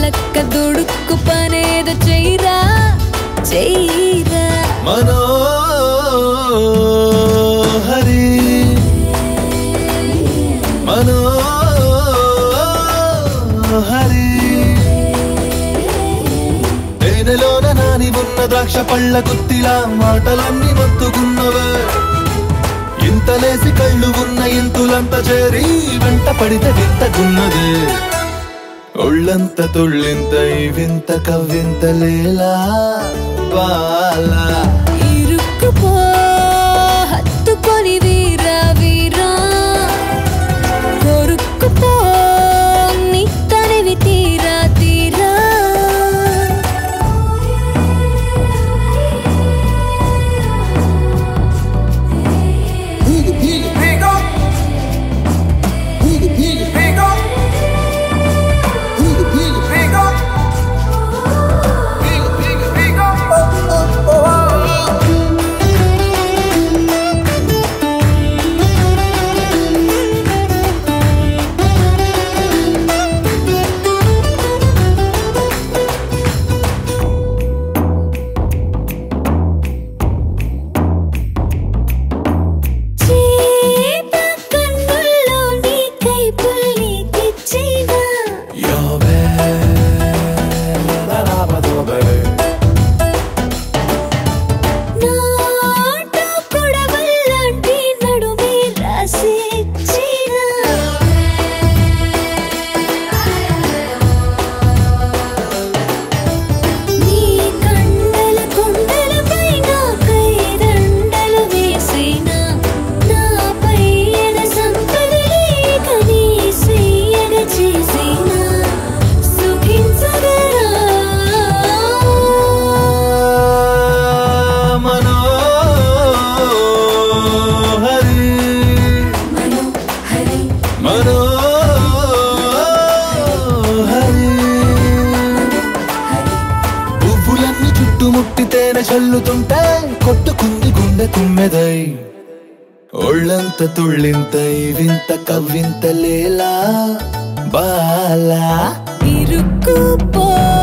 లక్క దుడుక్కు పనేదో చెయ్యరా చెయ్యరా మనోహరి మనోహరి తేనెలోన నాని ఉన్న ద్రాక్ష పళ్ళ గుత్తిలా మాటలన్నీ మత్తుకున్నవే ఇంతలేసి కళ్ళు ఉన్న ఇంతులంత చేరి వెంట పడితే వింతకున్నదే ఒళ్ళంత తుళ్ళింత ఈ వింత కవ్వింత లేలా బాలా ఇరుక్కుపో హత్తుకొని వీరా వీరా కొరుక్కుపో నీ తనివి తీరా తీరా చేప కన్నుల్లో నీ కైపుల్ని తెచ్చినా యావే నాటు కొడవల్లాంటి నడుమే రాసిచ్చినా నీ కండల కొండల పైన కైదండలు వేసిన నాపై ఎన సంపదలేక నీ సేయగ చేసిన సుఖించగరా మనోహరి మనోహరి మనోహరి పువ్వులన్నీ చుట్టుముట్టి తేనె చల్లుతుంటే కొట్టుకుంది గుండె తుమ్మెదై ఒళ్ళంత తుళ్ళింత ఈ వింత కవ్వింత లేలా బాలా ఇరుక్కుపో